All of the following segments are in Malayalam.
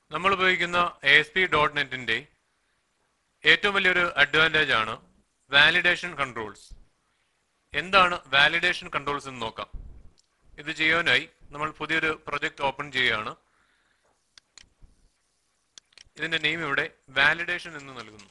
നമ്മൾ ഉപയോഗിക്കുന്ന എ എസ് പി ഡോട്ട് നെറ്റിന്റെ ഏറ്റവും വലിയൊരു അഡ്വാൻറ്റേജ് ആണ് വാലിഡേഷൻ കൺട്രോൾസ് എന്താണ് വാലിഡേഷൻ കൺട്രോൾസ് എന്ന് നോക്കാം ഇത് ചെയ്യാനായി നമ്മൾ പുതിയൊരു പ്രൊജക്ട് ഓപ്പൺ ചെയ്യുകയാണ് ഇതിന്റെ നെയിം ഇവിടെ വാലിഡേഷൻ എന്ന് നൽകുന്നു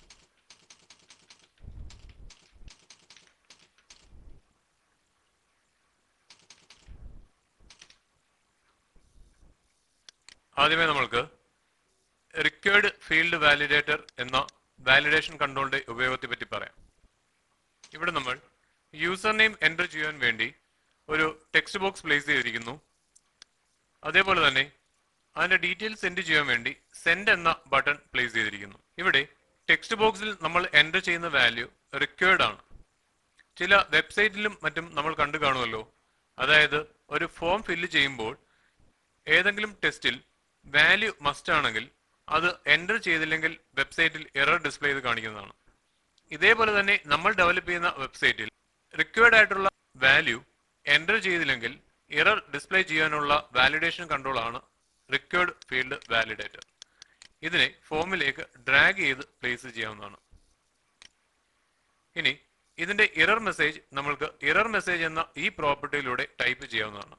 ആദ്യമേ നമ്മൾക്ക് റിക്വേർഡ് ഫീൽഡ് വാലിഡേറ്റർ എന്ന വാലിഡേഷൻ കൺട്രോളിന്റെ ഉപയോഗത്തെ പറ്റി പറയാം ഇവിടെ നമ്മൾ യൂസർ നെയിം എൻ്റർ ചെയ്യാൻ വേണ്ടി ഒരു ടെക്സ്റ്റ് ബോക്സ് പ്ലേസ് ചെയ്തിരിക്കുന്നു അതേപോലെ തന്നെ അതിന്റെ ഡീറ്റെയിൽസ് സെൻഡ് ചെയ്യാൻ വേണ്ടി സെൻഡ് എന്ന ബട്ടൺ പ്ലേസ് ചെയ്തിരിക്കുന്നു ഇവിടെ ടെക്സ്റ്റ് ബോക്സിൽ നമ്മൾ എൻ്റർ ചെയ്യുന്ന വാല്യൂ റിക്വേർഡ് ആണ് ചില വെബ്സൈറ്റിലും മറ്റും നമ്മൾ കണ്ടു കാണുമല്ലോ അതായത് ഒരു ഫോം ഫില്ല് ചെയ്യുമ്പോൾ ഏതെങ്കിലും ടെസ്റ്റിൽ വാല്യൂ മസ്റ്റ് ആണെങ്കിൽ അത് എൻ്റർ ചെയ്തില്ലെങ്കിൽ വെബ്സൈറ്റിൽ എറർ ഡിസ്പ്ലേ ചെയ്ത് കാണിക്കുന്നതാണ് ഇതേപോലെ തന്നെ നമ്മൾ ഡെവലപ്പ് ചെയ്യുന്ന വെബ്സൈറ്റിൽ റിക്വയർഡ് ആയിട്ടുള്ള വാല്യൂ എൻ്റർ ചെയ്തില്ലെങ്കിൽ എറർ ഡിസ്പ്ലേ ചെയ്യാനുള്ള വാലിഡേഷൻ കൺട്രോൾ ആണ് റിക്വയർഡ് ഫീൽഡ് വാലിഡേറ്റർ ഇതിനെ ഫോമിലേക്ക് ഡ്രാഗ് ചെയ്ത് പ്ലേസ് ചെയ്യാവുന്നതാണ് ഇനി ഇതിന്റെ ഇറർ മെസ്സേജ് നമ്മൾക്ക് ഇറർ മെസ്സേജ് എന്ന ഈ പ്രോപ്പർട്ടിയിലൂടെ ടൈപ്പ് ചെയ്യാവുന്നതാണ്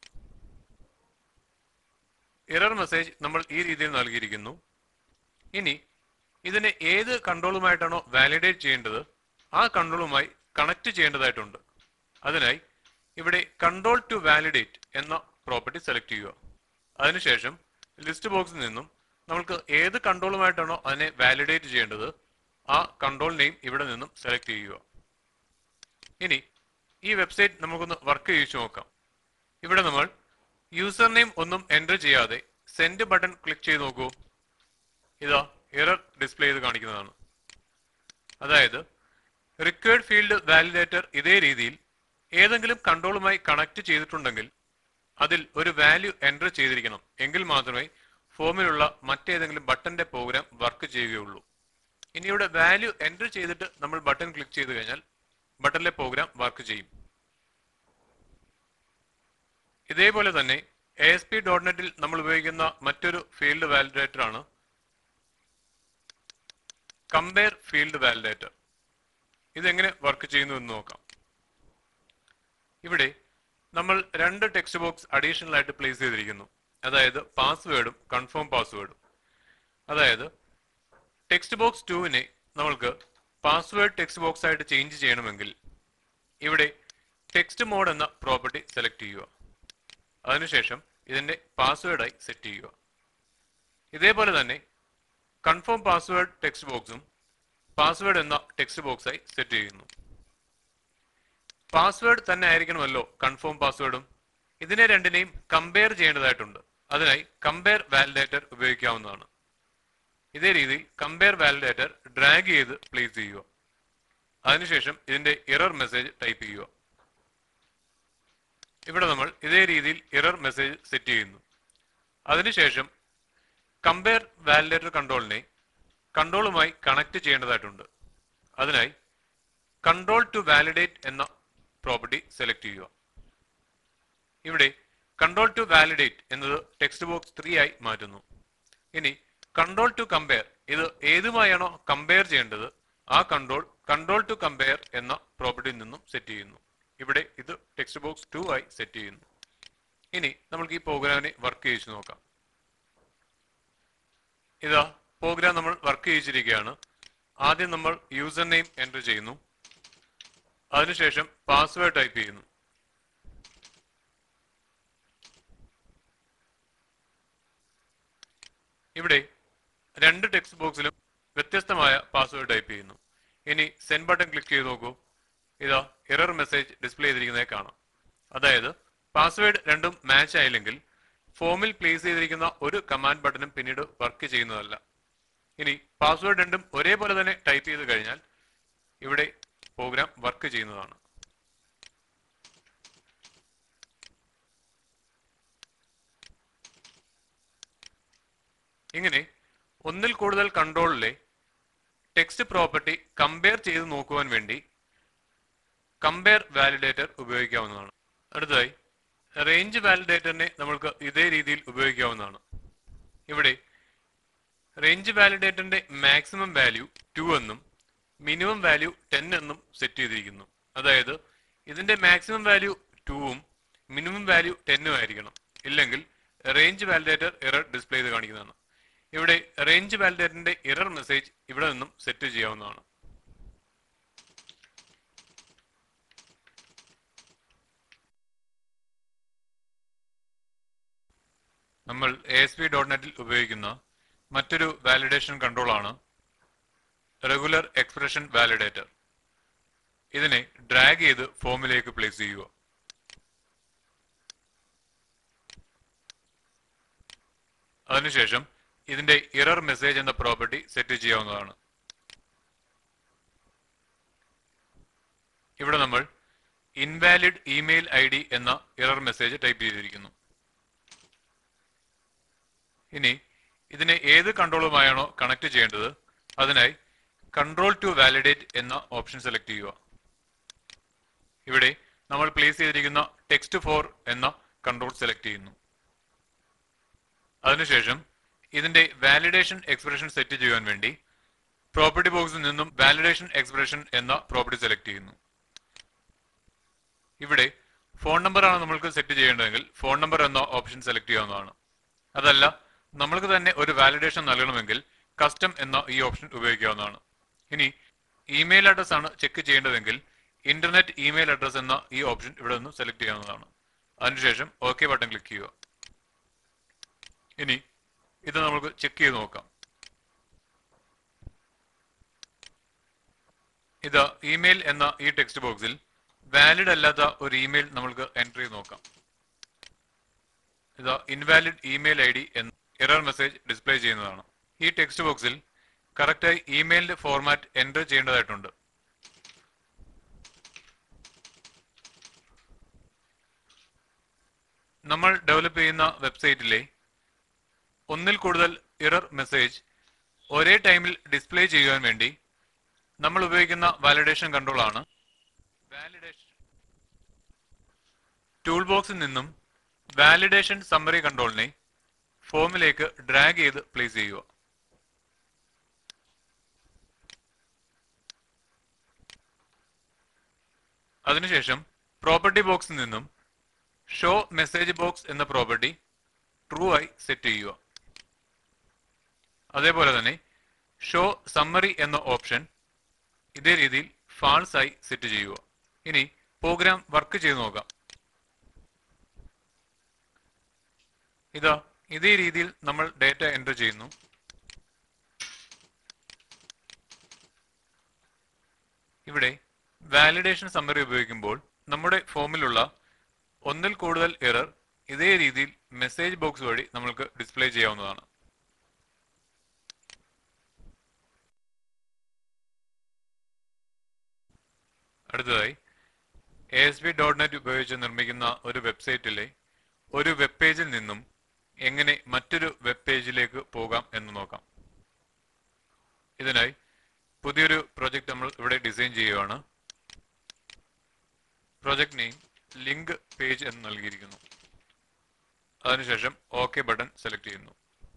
എറർ മെസ്സേജ് നമ്മൾ ഈ രീതിയിൽ നൽകിയിരിക്കുന്നു ഇനി ഇതിനെ ഏത് കൺട്രോളുമായിട്ടാണോ വാലിഡേറ്റ് ചെയ്യേണ്ടത് ആ കൺട്രോളുമായി കണക്ട് ചെയ്യേണ്ടതായിട്ടുണ്ട് അതിനായി ഇവിടെ കൺട്രോൾ ടു വാലിഡേറ്റ് എന്ന പ്രോപ്പർട്ടി സെലക്ട് ചെയ്യുക അതിനുശേഷം ലിസ്റ്റ് ബോക്സിൽ നിന്നും നമുക്ക് ഏത് കൺട്രോളുമായിട്ടാണോ അതിനെ വാലിഡേറ്റ് ചെയ്യേണ്ടത് ആ കൺട്രോൾ നെയിം ഇവിടെ നിന്നും സെലക്ട് ചെയ്യുക ഇനി ഈ വെബ്സൈറ്റ് നമുക്കൊന്ന് വർക്ക് ചെയ്യിച്ചു നോക്കാം ഇവിടെ നമ്മൾ യൂസർ നെയിം ഒന്നും എൻ്റർ ചെയ്യാതെ സെൻഡ് ബട്ടൺ ക്ലിക്ക് ചെയ്ത് നോക്കൂ ഇതാ എറർ ഡിസ്പ്ലേ ചെയ്ത് കാണിക്കുന്നതാണ് അതായത് റിക്വയർഡ് ഫീൽഡ് വാലിഡേറ്റർ ഇതേ രീതിയിൽ ഏതെങ്കിലും കൺട്രോളുമായി കണക്ട് ചെയ്തിട്ടുണ്ടെങ്കിൽ അതിൽ ഒരു വാല്യൂ എൻ്റർ ചെയ്തിരിക്കണം എങ്കിൽ മാത്രമേ ഫോമിലുള്ള മറ്റേതെങ്കിലും ബട്ടന്റെ പ്രോഗ്രാം വർക്ക് ചെയ്യുകയുള്ളൂ ഇനി ഇവിടെ വാല്യൂ എൻ്റർ ചെയ്തിട്ട് നമ്മൾ ബട്ടൺ ക്ലിക്ക് ചെയ്ത് കഴിഞ്ഞാൽ ബട്ടണിലെ പ്രോഗ്രാം വർക്ക് ചെയ്യും ഇതേപോലെ തന്നെ എ എസ് പി ഡോട്ട് നെറ്റിൽ നമ്മൾ ഉപയോഗിക്കുന്ന മറ്റൊരു ഫീൽഡ് വാലിഡേറ്റർ ആണ് കമ്പയർ ഫീൽഡ് വാലിഡേറ്റർ ഇതെങ്ങനെ വർക്ക് ചെയ്യുന്നു എന്ന് നോക്കാം ഇവിടെ നമ്മൾ രണ്ട് ടെക്സ്റ്റ് ബോക്സ് അഡീഷണൽ ആയിട്ട് പ്ലേസ് ചെയ്തിരിക്കുന്നു അതായത് പാസ്വേഡും കൺഫേം പാസ്വേഡും അതായത് ടെക്സ്റ്റ് ബോക്സ് ടുവിനെ നമ്മൾക്ക് പാസ്വേഡ് ടെക്സ്റ്റ് ബോക്സ് ആയിട്ട് ചേഞ്ച് ചെയ്യണമെങ്കിൽ ഇവിടെ ടെക്സ്റ്റ് മോഡ് എന്ന പ്രോപ്പർട്ടി സെലക്ട് ചെയ്യുക അതിനുശേഷം ഇതിന്റെ പാസ്വേഡായി സെറ്റ് ചെയ്യുക ഇതേപോലെ തന്നെ കൺഫേം പാസ്വേഡ് ടെക്സ്റ്റ് ബോക്സും പാസ്വേഡ് എന്ന ടെക്സ്റ്റ് ബോക്സായി സെറ്റ് ചെയ്യുന്നു പാസ്വേഡ് തന്നെ ആയിരിക്കണമല്ലോ കൺഫേം പാസ്വേഡും ഇതിനെ രണ്ടിനെയും കമ്പയർ ചെയ്യേണ്ടതായിട്ടുണ്ട് അതിനായി കമ്പയർ വാലിഡേറ്റർ ഉപയോഗിക്കാവുന്നതാണ് ഇതേ രീതിയിൽ കമ്പയർ വാലിഡേറ്റർ ഡ്രാഗ് ചെയ്ത് പ്ലേസ് ചെയ്യുക അതിനുശേഷം ഇതിന്റെ ഇറർ മെസ്സേജ് ടൈപ്പ് ചെയ്യുക ഇവിടെ നമ്മൾ ഇതേ രീതിയിൽ ഇറർ മെസ്സേജ് സെറ്റ് ചെയ്യുന്നു അതിനുശേഷം കമ്പയർ വാലിഡേറ്റർ കൺട്രോളിനെ കൺട്രോളുമായി കണക്ട് ചെയ്യേണ്ടതായിട്ടുണ്ട് അതിനായി കൺട്രോൾ ടു വാലിഡേറ്റ് എന്ന പ്രോപ്പർട്ടി സെലക്ട് ചെയ്യുക ഇവിടെ കൺട്രോൾ ടു വാലിഡേറ്റ് എന്നത് ടെക്സ്റ്റ് ബോക്സ് ത്രീ ആയി മാറ്റുന്നു ഇനി കൺട്രോൾ ടു കമ്പയർ ഇത് ഏതുമായാണോ കമ്പയർ ചെയ്യേണ്ടത് ആ കൺട്രോൾ കൺട്രോൾ ടു കമ്പയർ എന്ന പ്രോപ്പർട്ടിയിൽ നിന്നും സെറ്റ് ചെയ്യുന്നു ഇവിടെ ഇത് ടെക്സ്റ്റ് ബോക്സ് ടു ആയി സെറ്റ് ചെയ്യുന്നു ഇനി നമുക്ക് ഈ പ്രോഗ്രാമിനെ വർക്ക് ചെയ്യിച്ചു നോക്കാം ഇതാ പ്രോഗ്രാം നമ്മൾ വർക്ക് ചെയ്യിച്ചിരിക്കുകയാണ് ആദ്യം നമ്മൾ യൂസർ നെയിം എൻ്റർ ചെയ്യുന്നു അതിനുശേഷം പാസ്വേഡ് ടൈപ്പ് ചെയ്യുന്നു ഇവിടെ രണ്ട് ടെക്സ്റ്റ് ബോക്സിലും വ്യത്യസ്തമായ പാസ്വേഡ് ടൈപ്പ് ചെയ്യുന്നു ഇനി സെൻഡ് ബട്ടൺ ക്ലിക്ക് ചെയ്ത് നോക്കൂ ഇതാ എറർ മെസ്സേജ് ഡിസ്പ്ലേ ചെയ്തിരിക്കുന്നത് കാണാം അതായത് പാസ്വേഡ് രണ്ടും മാച്ച് ആയില്ലെങ്കിൽ ഫോമിൽ പ്ലേസ് ചെയ്തിരിക്കുന്ന ഒരു കമാൻഡ് ബട്ടണും പിന്നീട് വർക്ക് ചെയ്യുന്നതല്ല ഇനി പാസ്വേഡ് രണ്ടും ഒരേപോലെ തന്നെ ടൈപ്പ് ചെയ്ത് കഴിഞ്ഞാൽ ഇവിടെ പ്രോഗ്രാം വർക്ക് ചെയ്യുന്നതാണ് ഇങ്ങനെ ഒന്നിൽ കൂടുതൽ കൺട്രോളിലെ ടെക്സ്റ്റ് പ്രോപ്പർട്ടി കമ്പയർ ചെയ്ത് നോക്കുവാൻ വേണ്ടി കമ്പയർ വാലിഡേറ്റർ ഉപയോഗിക്കാവുന്നതാണ് അടുത്തതായി റേഞ്ച് വാലിഡേറ്ററിനെ നമ്മൾക്ക് ഇതേ രീതിയിൽ ഉപയോഗിക്കാവുന്നതാണ് ഇവിടെ റേഞ്ച് വാലിഡേറ്ററിന്റെ മാക്സിമം വാല്യൂ ടു എന്നും മിനിമം വാല്യൂ ടെൻ എന്നും സെറ്റ് ചെയ്തിരിക്കുന്നു അതായത് ഇതിന്റെ മാക്സിമം വാല്യൂ ടൂവും മിനിമം വാല്യൂ ടെന്നും ആയിരിക്കണം ഇല്ലെങ്കിൽ റേഞ്ച് വാലിഡേറ്റർ എറർ ഡിസ്പ്ലേ ചെയ്ത് കാണിക്കുന്നതാണ് ഇവിടെ റേഞ്ച് വാലിഡേറ്ററിന്റെ എറർ മെസ്സേജ് ഇവിടെ നിന്നും സെറ്റ് ചെയ്യാവുന്നതാണ് നമ്മൾ എ എസ് പി ഡോട്ട് നെറ്റിൽ ഉപയോഗിക്കുന്ന മറ്റൊരു വാലിഡേഷൻ കൺട്രോൾ ആണ് റെഗുലർ എക്സ്പ്രഷൻ വാലിഡേറ്റർ ഇതിനെ ഡ്രാഗ് ചെയ്ത് ഫോമിലേക്ക് പ്ലേസ് ചെയ്യുക അതിനുശേഷം ഇതിന്റെ ഇറർ മെസ്സേജ് എന്ന പ്രോപ്പർട്ടി സെറ്റ് ചെയ്യാവുന്നതാണ് ഇവിടെ നമ്മൾ ഇൻവാലിഡ് ഇമെയിൽ ഐ ഡി എന്ന ഇറർ മെസ്സേജ് ടൈപ്പ് ചെയ്തിരിക്കുന്നു ഇനി ഇതിനെ ഏത് കൺട്രോളുമായാണോ കണക്ട് ചെയ്യേണ്ടത് അതിനായി കൺട്രോൾ ടു വാലിഡേറ്റ് എന്ന ഓപ്ഷൻ സെലക്ട് ചെയ്യുക ഇവിടെ നമ്മൾ പ്ലേസ് ചെയ്തിരിക്കുന്ന ടെക്സ്റ്റ് ഫോർ എന്ന കൺട്രോൾ സെലക്ട് ചെയ്യുന്നു അതിനുശേഷം ഇതിന്റെ വാലിഡേഷൻ എക്സ്പ്രഷൻ സെറ്റ് ചെയ്യുവാൻ വേണ്ടി പ്രോപ്പർട്ടി ബോക്സിൽ നിന്നും വാലിഡേഷൻ എക്സ്പ്രഷൻ എന്ന പ്രോപ്പർട്ടി സെലക്ട് ചെയ്യുന്നു ഇവിടെ ഫോൺ നമ്പർ ആണ് നമ്മൾക്ക് സെറ്റ് ചെയ്യേണ്ടതെങ്കിൽ ഫോൺ നമ്പർ എന്ന ഓപ്ഷൻ സെലക്ട് ചെയ്യാവുന്നതാണ് അതല്ല നമ്മൾക്ക് തന്നെ ഒരു വാലിഡേഷൻ നൽകണമെങ്കിൽ കസ്റ്റം എന്ന ഈ ഓപ്ഷൻ ഉപയോഗിക്കാവുന്നതാണ് ഇനി ഇമെയിൽ അഡ്രസ് ആണ് ചെക്ക് ചെയ്യേണ്ടതെങ്കിൽ ഇന്റർനെറ്റ് ഇമെയിൽ അഡ്രസ് എന്ന ഈ ഓപ്ഷൻ ഇവിടെ നിന്ന് സെലക്ട് ചെയ്യാവുന്നതാണ് അതിനുശേഷം ഓക്കെ ബട്ടൺ ക്ലിക്ക് ചെയ്യുക ഇനി ഇത് നമുക്ക് ചെക്ക് ചെയ്ത് നോക്കാം ഇത് ഇമെയിൽ എന്ന ഈ ടെക്സ്റ്റ് ബോക്സിൽ വാലിഡ് അല്ലാത്ത ഒരു ഇമെയിൽ നമ്മൾക്ക് എൻട്രി ചെയ്ത് നോക്കാം ഇത് ഇൻവാലിഡ് ഇമെയിൽ ഐ ഡി എന്ന എറർ മെസ്സേജ് ഡിസ്പ്ലേ ചെയ്യുന്നതാണ് ഈ ടെക്സ്റ്റ് ബോക്സിൽ കറക്റ്റായി ഇമെയിലിന്റെ ഫോർമാറ്റ് എൻ്റർ ചെയ്യേണ്ടതായിട്ടുണ്ട് നമ്മൾ ഡെവലപ്പ് ചെയ്യുന്ന വെബ്സൈറ്റിലെ ഒന്നിൽ കൂടുതൽ ഇറർ മെസ്സേജ് ഒരേ ടൈമിൽ ഡിസ്പ്ലേ ചെയ്യുവാൻ വേണ്ടി നമ്മൾ ഉപയോഗിക്കുന്ന വാലിഡേഷൻ കൺട്രോൾ ആണ് വാലിഡേഷൻ ടൂൾ ബോക്സിൽ നിന്നും വാലിഡേഷൻ സമ്മറി കൺട്രോളിനെ ഫോമിലേക്ക് ഡ്രാഗ് ചെയ്ത് പ്ലേസ് ചെയ്യുക അതിനുശേഷം പ്രോപ്പർട്ടി ബോക്സിൽ നിന്നും ഷോ മെസ്സേജ് ബോക്സ് എന്ന പ്രോപ്പർട്ടി ട്രൂ ആയി സെറ്റ് ചെയ്യുക അതേപോലെ തന്നെ ഷോ സമ്മറി എന്ന ഓപ്ഷൻ ഇതേ രീതിയിൽ ഫാൾസ് ആയി സെറ്റ് ചെയ്യുക ഇനി പ്രോഗ്രാം വർക്ക് ചെയ്ത് നോക്കാം ഇതാ ഇതേ രീതിയിൽ നമ്മൾ ഡേറ്റ എൻ്റർ ചെയ്യുന്നു ഇവിടെ വാലിഡേഷൻ സമ്മറി ഉപയോഗിക്കുമ്പോൾ നമ്മുടെ ഫോമിലുള്ള ഒന്നിൽ കൂടുതൽ എറർ ഇതേ രീതിയിൽ മെസ്സേജ് ബോക്സ് വഴി നമ്മൾക്ക് ഡിസ്പ്ലേ ചെയ്യാവുന്നതാണ് അടുത്തതായി A S P dot net ഉപയോഗിച്ച് നിർമ്മിക്കുന്ന ഒരു വെബ്സൈറ്റിലെ ഒരു വെബ് പേജിൽ നിന്നും എങ്ങനെ മറ്റൊരു വെബ് പേജിലേക്ക് പോകാം എന്ന് നോക്കാം ഇതിനായി പുതിയൊരു പ്രൊജക്ട് നമ്മൾ ഇവിടെ ഡിസൈൻ ചെയ്യുകയാണ് പ്രൊജക്ട് നെയിം ലിങ്ക് പേജ് എന്ന് നൽകിയിരിക്കുന്നു അതിനുശേഷം ഓക്കെ ബട്ടൺ സെലക്ട് ചെയ്യുന്നു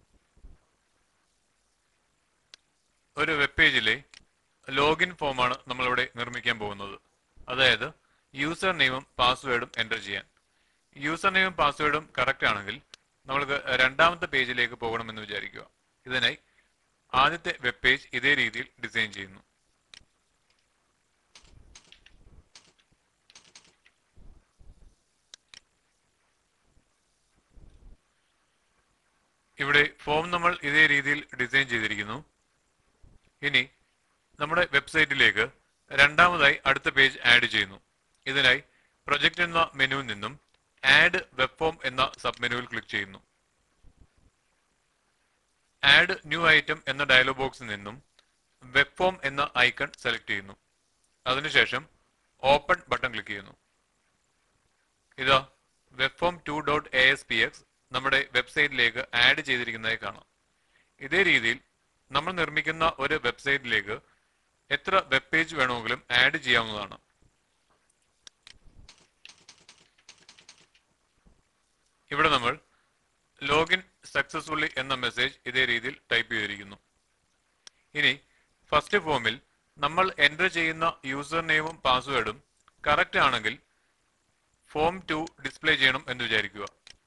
ഒരു വെബ് പേജിലെ ലോഗിൻ ഫോമാണ് നമ്മളിവിടെ നിർമ്മിക്കാൻ പോകുന്നത് അതായത് യൂസർ നെയിമും പാസ്വേഡും എൻ്റർ ചെയ്യാൻ യൂസർ നെയിമും പാസ്വേഡും കറക്റ്റ് ആണെങ്കിൽ നമ്മൾക്ക് രണ്ടാമത്തെ പേജിലേക്ക് പോകണമെന്ന് വിചാരിക്കുക ഇതിനായി ആദ്യത്തെ വെബ് പേജ് ഇതേ രീതിയിൽ ഡിസൈൻ ചെയ്യുന്നു ഇവിടെ ഫോം നമ്മൾ ഇതേ രീതിയിൽ ഡിസൈൻ ചെയ്തിരിക്കുന്നു ഇനി നമ്മുടെ വെബ്സൈറ്റിലേക്ക് രണ്ടാമതായി അടുത്ത പേജ് ആഡ് ചെയ്യുന്നു ഇതിനായി പ്രൊജക്ട് എന്ന മെനുവിൽ നിന്നും ആഡ് വെബ് ഫോം എന്ന സബ് മെനുവിൽ ക്ലിക്ക് ചെയ്യുന്നു ആഡ് ന്യൂ ഐറ്റം എന്ന ഡയലോഗ് ബോക്സിൽ നിന്നും വെബ് ഫോം എന്ന ഐക്കൺ സെലക്ട് ചെയ്യുന്നു അതിനുശേഷം ഓപ്പൺ ബട്ടൺ ക്ലിക്ക് ചെയ്യുന്നു ഇതാ web form two dot A S P X നമ്മുടെ വെബ്സൈറ്റിലേക്ക് ആഡ് ചെയ്തിരിക്കുന്നതായി കാണാം ഇതേ രീതിയിൽ നമ്മൾ നിർമ്മിക്കുന്ന ഒരു വെബ്സൈറ്റിലേക്ക് എത്ര വെബ് പേജ് വേണമെങ്കിലും ആഡ് ചെയ്യാവുന്നതാണ് ഇവിടെ നമ്മൾ ലോഗിൻ സക്സസ്ഫുള്ളി എന്ന മെസ്സേജ് ഇതേ രീതിയിൽ ടൈപ്പ് ചെയ്തിരിക്കുന്നു ഇനി ഫസ്റ്റ് ഫോമിൽ നമ്മൾ എൻ്റർ ചെയ്യുന്ന യൂസർ നെയിമും പാസ്വേഡും കറക്റ്റ് ആണെങ്കിൽ ഫോം ടു ഡിസ്പ്ലേ ചെയ്യണം എന്ന് വിചാരിക്കുക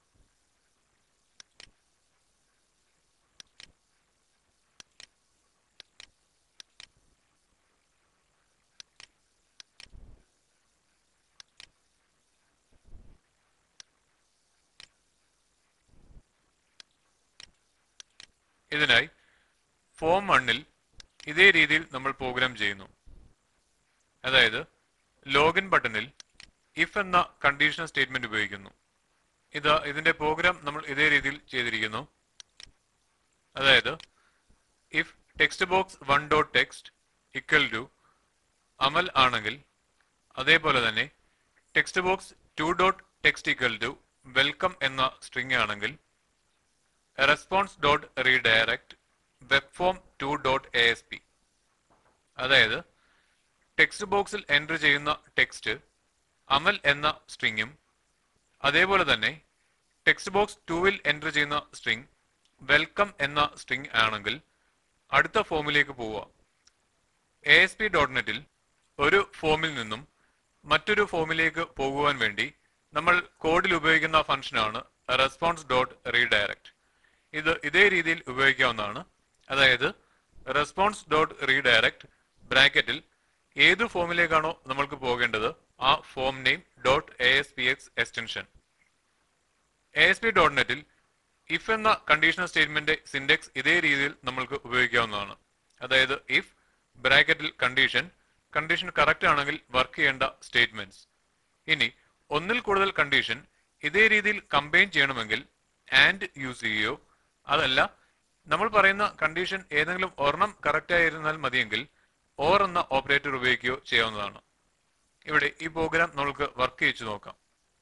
ഇതിനായി ഫോം വണ്ണിൽ ഇതേ രീതിയിൽ നമ്മൾ പ്രോഗ്രാം ചെയ്യുന്നു അതായത് ലോഗിൻ ബട്ടണിൽ ഇഫ് എന്ന കണ്ടീഷണൽ സ്റ്റേറ്റ്മെന്റ് ഉപയോഗിക്കുന്നു ഇത് ഇതിന്റെ പ്രോഗ്രാം നമ്മൾ ഇതേ രീതിയിൽ ചെയ്തിരിക്കുന്നു അതായത് if text box one dot text equal to Amal ആണെങ്കിൽ അതേപോലെ തന്നെ text box two dot text equal to welcome എന്ന സ്ട്രിംഗ് ആണെങ്കിൽ response dot redirect web form two dot A S P അതായത് ടെക്സ്റ്റ് ബോക്സിൽ എൻ്റർ ചെയ്യുന്ന ടെക്സ്റ്റ് അമൽ എന്ന സ്ട്രിങ്ങും അതേപോലെ തന്നെ ടെക്സ്റ്റ് ബോക്സ് ടൂവിൽ എൻ്റർ ചെയ്യുന്ന സ്ട്രിംഗ് വെൽക്കം എന്ന സ്ട്രിംഗ് ആണെങ്കിൽ അടുത്ത ഫോമിലേക്ക് പോവുക എ എസ് പി ഡോട്ട് നെറ്റിൽ ഒരു ഫോമിൽ നിന്നും മറ്റൊരു ഫോമിലേക്ക് പോകുവാൻ വേണ്ടി നമ്മൾ കോഡിൽ ഉപയോഗിക്കുന്ന ഫംഗ്ഷനാണ് റെസ്പോൺസ് ഡോട്ട് റീഡയറക്ട് ഇത് ഇതേ രീതിയിൽ ഉപയോഗിക്കാവുന്നതാണ് അതായത് റെസ്പോൺസ് ഡോട്ട് റീഡയറക്ട് ബ്രാക്കറ്റിൽ ഏത് ഫോമിലേക്കാണോ നമ്മൾക്ക് പോകേണ്ടത് ആ form name dot A S P X extension A S P dot നെറ്റിൽ ഇഫ് എന്ന കണ്ടീഷണൽ സ്റ്റേറ്റ്മെന്റ് സിൻഡെക്സ് ഇതേ രീതിയിൽ നമ്മൾക്ക് ഉപയോഗിക്കാവുന്നതാണ് അതായത് ഇഫ് ബ്രാക്കറ്റിൽ കണ്ടീഷൻ കണ്ടീഷൻ കറക്റ്റ് ആണെങ്കിൽ വർക്ക് ചെയ്യേണ്ട സ്റ്റേറ്റ്മെന്റ്സ് ഇനി ഒന്നിൽ കൂടുതൽ കണ്ടീഷൻ ഇതേ രീതിയിൽ കമ്പൈൻ ചെയ്യണമെങ്കിൽ ആൻഡ് യൂസ് ചെയ്യുകയോ അതല്ല നമ്മൾ പറയുന്ന കണ്ടീഷൻ ഏതെങ്കിലും ഒരെണ്ണം കറക്റ്റ് ആയിരുന്നാൽ മതിയെങ്കിൽ ഓർ എന്ന ഓപ്പറേറ്റർ ഉപയോഗിക്കുകയോ ചെയ്യാവുന്നതാണ് ഇവിടെ ഈ പ്രോഗ്രാം നമുക്ക് വർക്ക് ചെയ്യിച്ചു നോക്കാം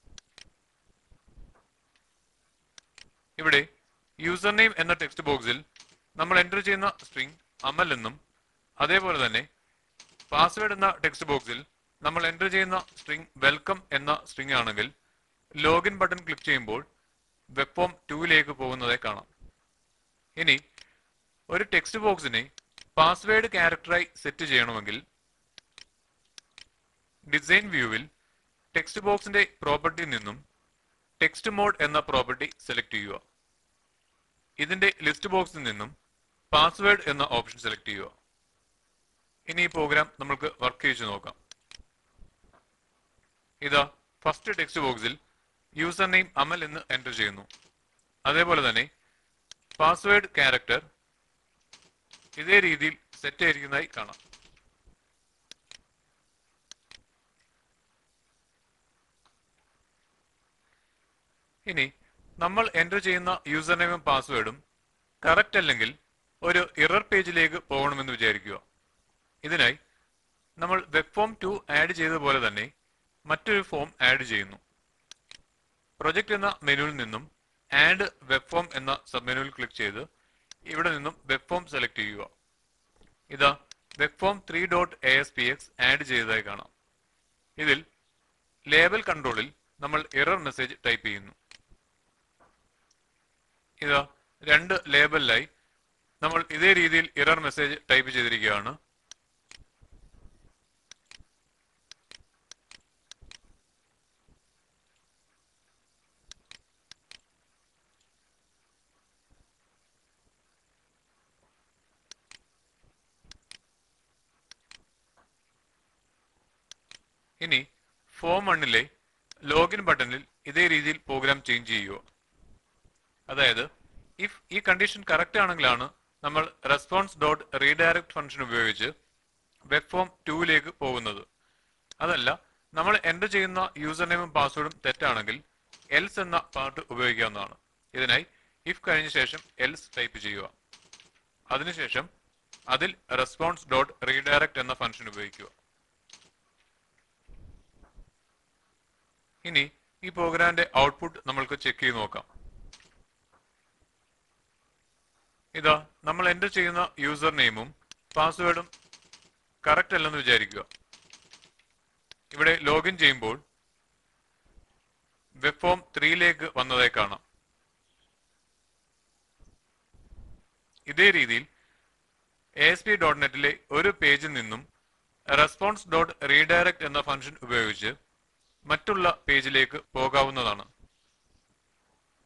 ഇവിടെ യൂസർ നെയിം എന്ന ടെക്സ്റ്റ് ബോക്സിൽ നമ്മൾ എൻ്റർ ചെയ്യുന്ന സ്ട്രിംഗ് അമൽ എന്നും അതേപോലെ തന്നെ പാസ്വേഡ് എന്ന ടെക്സ്റ്റ് ബോക്സിൽ നമ്മൾ എൻ്റർ ചെയ്യുന്ന സ്ട്രിംഗ് വെൽക്കം എന്ന സ്ട്രിംഗ് ആണെങ്കിൽ ലോഗിൻ ബട്ടൺ ക്ലിക്ക് ചെയ്യുമ്പോൾ വെബ് ഫോം ടൂവിലേക്ക് പോകുന്നതായി കാണാം ഇനി ഒരു ടെക്സ്റ്റ് ബോക്സിനെ പാസ്വേഡ് ക്യാരക്ടറായി സെറ്റ് ചെയ്യണമെങ്കിൽ ഡിസൈൻ വ്യൂവിൽ ടെക്സ്റ്റ് ബോക്സിന്റെ പ്രോപ്പർട്ടിയിൽ നിന്നും ടെക്സ്റ്റ് മോഡ് എന്ന പ്രോപ്പർട്ടി സെലക്ട് ചെയ്യുക ഇതിന്റെ ലിസ്റ്റ് ബോക്സിൽ നിന്നും പാസ്വേഡ് എന്ന ഓപ്ഷൻ സെലക്ട് ചെയ്യുക ഇനി ഈ പ്രോഗ്രാം നമുക്ക് വർക്ക് ചെയ്ത് നോക്കാം ഇതാ ഫസ്റ്റ് ടെക്സ്റ്റ് ബോക്സിൽ യൂസർ നെയിം അമൽ എന്ന് എൻ്റർ ചെയ്യുന്നു അതേപോലെ തന്നെ പാസ്വേഡ് ക്യാരക്ടർ ഇതേ രീതിയിൽ സെറ്റ് ആയിരിക്കുന്നതായി കാണാം ഇനി നമ്മൾ എൻ്റർ ചെയ്യുന്ന യൂസർ നെയിമും പാസ്വേഡും കറക്റ്റ് അല്ലെങ്കിൽ ഒരു ഇറർ പേജിലേക്ക് പോകണമെന്ന് വിചാരിക്കുക ഇതിനായി നമ്മൾ വെബ് ഫോം ടു ആഡ് ചെയ്ത പോലെ തന്നെ മറ്റൊരു ഫോം ആഡ് ചെയ്യുന്നു പ്രൊജക്ട് എന്ന മെനുവിൽ നിന്നും ആഡ് വെബ് ഫോം എന്ന സബ് മെനുവിൽ ക്ലിക്ക് ചെയ്ത് ഇവിടെ നിന്നും വെബ് ഫോം സെലക്ട് ചെയ്യുക ഇതാ web form three dot A S P X add ചെയ്തതായി കാണാം ഇതിൽ ലേബൽ കൺട്രോളിൽ നമ്മൾ എറർ മെസ്സേജ് ടൈപ്പ് ചെയ്യുന്നു ഇതാ രണ്ട് ലേബലിലായി നമ്മൾ ഇതേ രീതിയിൽ എറർ മെസ്സേജ് ടൈപ്പ് ചെയ്തിരിക്കുകയാണ് ഇനി ഫോം വണ്ണിലെ ലോഗിൻ ബട്ടണിൽ ഇതേ രീതിയിൽ പ്രോഗ്രാം ചേഞ്ച് ചെയ്യുക അതായത് ഇഫ് ഈ കണ്ടീഷൻ കറക്റ്റ് ആണെങ്കിലാണ് നമ്മൾ റെസ്പോൺസ് ഡോട്ട് റീഡയറക്ട് ഫംഗ്ഷൻ ഉപയോഗിച്ച് വെബ് ഫോം ടൂവിലേക്ക് പോകുന്നത് അതല്ല നമ്മൾ എൻ്റർ ചെയ്യുന്ന യൂസർ നെയിമും പാസ്വേഡും തെറ്റാണെങ്കിൽ എൽസ് എന്ന പാർട്ട് ഉപയോഗിക്കാവുന്നതാണ് ഇതിനായി ഇഫ് കഴിഞ്ഞ ശേഷം എൽസ് ടൈപ്പ് ചെയ്യുക അതിനുശേഷം അതിൽ റെസ്പോൺസ് ഡോട്ട് റീഡയറക്ട് എന്ന ഫംഗ്ഷൻ ഉപയോഗിക്കുക ഇനി ഈ പ്രോഗ്രാമിന്റെ ഔട്ട്പുട്ട് നമ്മൾക്ക് ചെക്ക് ചെയ്ത് നോക്കാം ഇതാ നമ്മൾ എൻ്റർ ചെയ്യുന്ന യൂസർ നെയിമും പാസ്വേഡും കറക്റ്റ് അല്ലെന്ന് വിചാരിക്കുക ഇവിടെ ലോഗിൻ ചെയ്യുമ്പോൾ വെബ് ഫോം ത്രീയിലേക്ക് വന്നതായി കാണാം ഇതേ രീതിയിൽ എ എസ് പി ഡോട്ട് നെറ്റിലെ ഒരു പേജിൽ നിന്നും റെസ്പോൺസ് ഡോട്ട് റീഡയറക്ട് എന്ന ഫംഗ്ഷൻ ഉപയോഗിച്ച് മറ്റുള്ള പേജിലേക്ക് പോകാവുന്നതാണ്